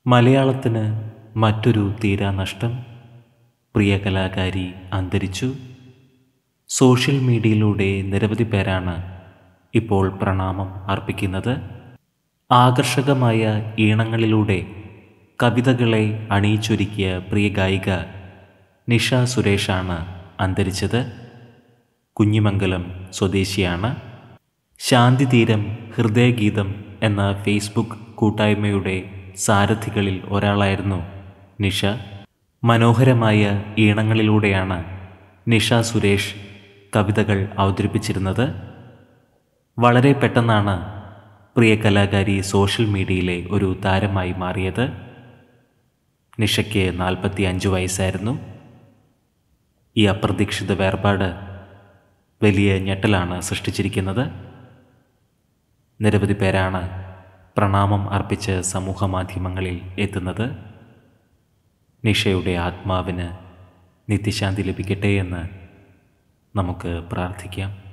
മലയാളത്തിന് മറ്റൊരു തീരാനഷ്ടം പ്രിയ കലാകാരി അന്തരിച്ചു സോഷ്യൽ മീഡിയയിലൂടെ നിരവധി പേരാണ് ഇപ്പോൾ പ്രണാമം അർപ്പിക്കുന്നത് ആകർഷകമായ ഈണങ്ങളിലൂടെ കവിതകളെ അണിയിച്ചൊരുക്കിയ പ്രിയ ഗായിക നിഷ സുരേഷാണ് അന്തരിച്ചത് കുഞ്ഞിമംഗലം സ്വദേശിയാണ് ശാന്തിതീരം ഹൃദയഗീതം എന്ന ഫേസ്ബുക്ക് കൂട്ടായ്മയുടെ സാരഥികളിൽ ഒരാളായിരുന്നു നിഷ മനോഹരമായ ഈണങ്ങളിലൂടെയാണ് നിഷ സുരേഷ് കവിതകൾ അവതരിപ്പിച്ചിരുന്നത് വളരെ പെട്ടെന്നാണ് പ്രിയ കലാകാരി സോഷ്യൽ മീഡിയയിലെ ഒരു താരമായി മാറിയത് നിഷയ്ക്ക് നാൽപ്പത്തി അഞ്ച് വയസ്സായിരുന്നു ഈ അപ്രതീക്ഷിത വേർപാട് വലിയ ഞെട്ടലാണ് സൃഷ്ടിച്ചിരിക്കുന്നത് നിരവധി പേരാണ് പ്രണാമം അർപ്പിച്ച് സമൂഹ മാധ്യമങ്ങളിൽ എത്തുന്നത് നിഷയുടെ ആത്മാവിന് നിത്യശാന്തി ലഭിക്കട്ടെ എന്ന് നമുക്ക് പ്രാർത്ഥിക്കാം